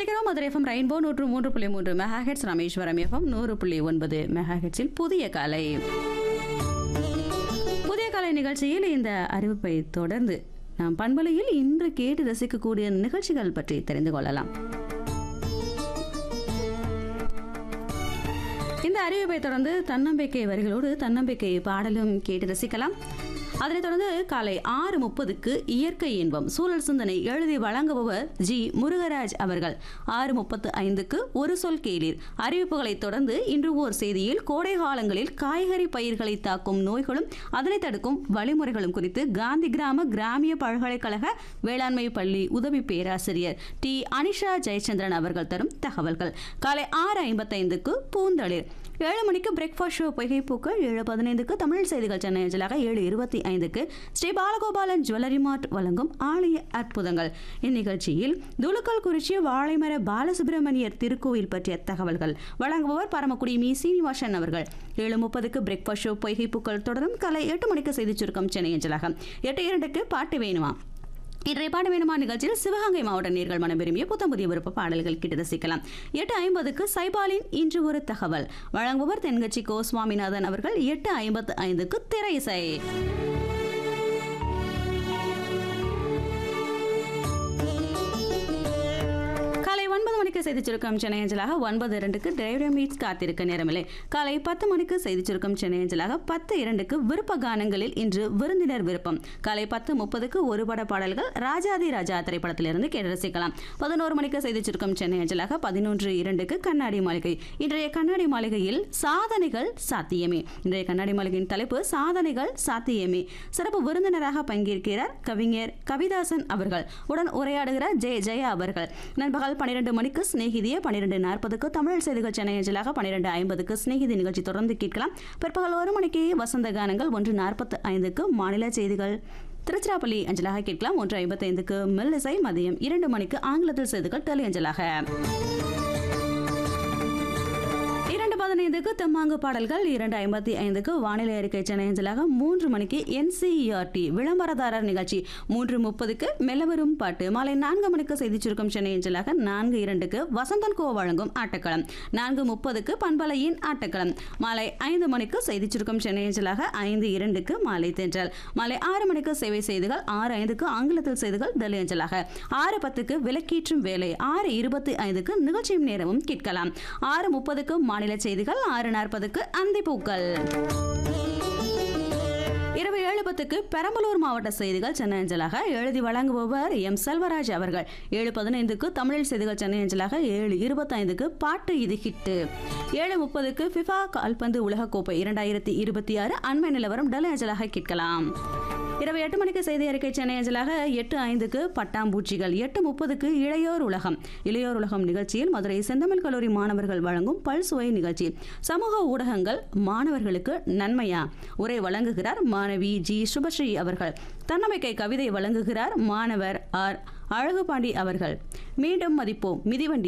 இணைந்திருக்கிறோம் Madurai FM rainbow நூற்று மூன்று புள்ளி மூன்று மெகாஹெட்ஸ் ராமேஸ்வரம் எஃப்எம் நூறு புள்ளி ஒன்பது மெகாஹெட்ஸில் புதிய காலை புதிய காலை நிகழ்ச்சியில் இந்த அறிவிப்பை தொடர்ந்து நாம் பண்பலையில் இன்று கேட்டு ரசிக்கக்கூடிய நிகழ்ச்சிகள் பற்றி தெரிந்து கொள்ளலாம் இந்த அறிவிப்பை தொடர்ந்து தன்னம்பிக்கை வரிகளோடு தன்னம்பிக்கை பாடலும் கேட்டு ரசிக்கலாம் அதனைத் தொடர்ந்து காலை ஆறு முப்பதுக்கு இயற்கை இன்பம் சூழல் சிந்தனை எழுதி வழங்குபவர் ஜி முருகராஜ் அவர்கள் ஆறு முப்பத்து ஐந்துக்கு ஒரு சொல் கேளீர் அறிவிப்புகளை தொடர்ந்து இன்று ஓர் செய்தியில் கோடை காலங்களில் காய்கறி பயிர்களை தாக்கும் நோய்களும் அதனை தடுக்கும் வழிமுறைகளும் குறித்து காந்தி கிராம கிராமிய பல்கலைக்கழக வேளாண்மை பள்ளி உதவி பேராசிரியர் டி அனிஷா ஜெயச்சந்திரன் அவர்கள் தரும் தகவல்கள் காலை ஆறு ஐம்பத்தைந்துக்கு பூந்தளிர் ஏழு மணிக்கு பிரேக்ஃபாஸ்ட் ஷோ பொய்கைப்பூக்கள் ஏழு பதினைந்துக்கு தமிழ் செய்திகள் சென்னை அஞ்சலாக ஏழு இருபத்தி ஐந்துக்கு ஸ்ரீ பாலகோபாலன் ஜுவல்லரி மார்ட் வழங்கும் ஆலய அற்புதங்கள் இந்நிகழ்ச்சியில் துலுக்கல் குறிச்சி வாழைமர பாலசுப்பிரமணியர் திருக்கோயில் பற்றிய தகவல்கள் வழங்குபவர் பரமக்குடி மீ சீனிவாசன் அவர்கள் ஏழு முப்பதுக்கு பிரேக்ஃபாஸ்ட் ஷோ பொய்கைப்பூக்கள் தொடரும் காலை எட்டு மணிக்கு செய்திச் சுருக்கம் சென்னை அஞ்சலாக எட்டு இரண்டுக்கு பாட்டு வேணுமா இன்றைய பாட வேணுமா நிகழ்ச்சியில் சிவகங்கை மாவட்ட நேர்கள் மனம் விரும்பிய புத்தம் புதிய விருப்ப பாடல்கள் கிட்ட ரசிக்கலாம் எட்டு ஐம்பதுக்கு சைபாலின் இன்று ஒரு தகவல் வழங்குபவர் தென்கட்சி கோ சுவாமிநாதன் அவர்கள் எட்டு ஐம்பத்து ஐந்துக்கு திரை இசை காலை ஒன்பது மணிக்கு செய்திச் சுருக்கம் சென்னை அஞ்சலாக ஒன்பது இரண்டுக்கு டிரைவர் மீட்ஸ் காத்திருக்க நேரமில்லை காலை பத்து மணிக்கு செய்திச் சுருக்கம் சென்னை அஞ்சலாக பத்து இரண்டுக்கு விருப்ப கானங்களில் இன்று விருந்தினர் விருப்பம் காலை பத்து முப்பதுக்கு ஒரு பட பாடல்கள் ராஜாதி ராஜா திரைப்படத்திலிருந்து கேட்டு ரசிக்கலாம் பதினோரு மணிக்கு செய்திச் சுருக்கம் சென்னை அஞ்சலாக பதினொன்று இரண்டுக்கு கண்ணாடி மாளிகை இன்றைய கண்ணாடி மாளிகையில் சாதனைகள் சாத்தியமே இன்றைய கண்ணாடி மாளிகையின் தலைப்பு சாதனைகள் சாத்தியமே சிறப்பு விருந்தினராக பங்கேற்கிறார் கவிஞர் கவிதாசன் அவர்கள் உடன் உரையாடுகிறார் ஜெய ஜெயா அவர்கள் நண்பகல் பன்னிரண்டு மணிக்கு சிநேகிதிய பன்னிரெண்டு நாற்பதுக்கு தமிழ் செய்திகள் சென்னை அஞ்சலாக பன்னிரெண்டு ஐம்பதுக்கு சிநேகிதி நிகழ்ச்சி தொடர்ந்து கேட்கலாம் பிற்பகல் ஒரு மணிக்கு வசந்த கானங்கள் ஒன்று நாற்பத்து ஐந்துக்கு மாநில செய்திகள் திருச்சிராப்பள்ளி அஞ்சலாக கேட்கலாம் ஒன்று ஐம்பத்தைந்துக்கு மெல்லிசை மதியம் இரண்டு மணிக்கு ஆங்கிலத்தில் செய்திகள் டெலி அஞ்சலாக இரண்டு பதினைந்துக்கு தெம்மாங்கு பாடல்கள் இரண்டு ஐம்பத்தி ஐந்துக்கு வானிலை அறிக்கை சென்னை அஞ்சலாக மூன்று மணிக்கு என்சிஇஆர்டி விளம்பரதாரர் நிகழ்ச்சி மூன்று முப்பதுக்கு மெல்லவரும் பாட்டு மாலை நான்கு மணிக்கு செய்திச் சுருக்கம் சென்னை அஞ்சலாக நான்கு இரண்டுக்கு வசந்தன் கோ வழங்கும் ஆட்டக்களம் நான்கு முப்பதுக்கு பண்பலையின் ஆட்டக்களம் மாலை ஐந்து மணிக்கு செய்திச் சுருக்கம் சென்னை அஞ்சலாக ஐந்து இரண்டுக்கு மாலை தென்றல் மாலை ஆறு மணிக்கு சேவை செய்திகள் ஆறு ஐந்துக்கு ஆங்கிலத்தில் செய்திகள் டெல்லி அஞ்சலாக ஆறு பத்துக்கு விலக்கேற்றும் வேலை ஆறு இருபத்தி ஐந்துக்கு நிகழ்ச்சியும் நேரமும் கேட்கலாம் ஆறு முப்பதுக்கு மாநில செய்திகள் ஆறு நாற்பதுக்கு அந்திப்பூக்கள் இரவு ஏழு பத்துக்கு பெரம்பலூர் மாவட்ட செய்திகள் சென்னை அஞ்சலாக எழுதி வழங்குபவர் எம் செல்வராஜ் அவர்கள் ஏழு பதினைந்துக்கு தமிழில் செய்திகள் சென்னை அஞ்சலாக ஏழு இருபத்தைந்துக்கு பாட்டு இது ஹிட்டு ஏழு முப்பதுக்கு ஃபிஃபா கால்பந்து உலகக்கோப்பை இரண்டாயிரத்தி இருபத்தி ஆறு அண்மை நிலவரம் டெல்லி அஞ்சலாக கேட்கலாம் இரவு எட்டு மணிக்கு செய்தி அறிக்கை சென்னை அஞ்சலாக எட்டு ஐந்துக்கு பட்டாம்பூச்சிகள் எட்டு முப்பதுக்கு இளையோர் உலகம் இளையோர் உலகம் நிகழ்ச்சியில் மதுரை செந்தமிழ் கல்லூரி மாணவர்கள் வழங்கும் பல்சுவை நிகழ்ச்சி சமூக ஊடகங்கள் மாணவர்களுக்கு நன்மையா உரை வழங்குகிறார் மாணவி ஜி சுபஸ்ரீ அவர்கள் தன்னம்பிக்கை கவிதை வழங்குகிறார் மாணவர் ஆர் அழகுபாண்டி அவர்கள் மீண்டும் மதிப்போம் மிதிவண்டி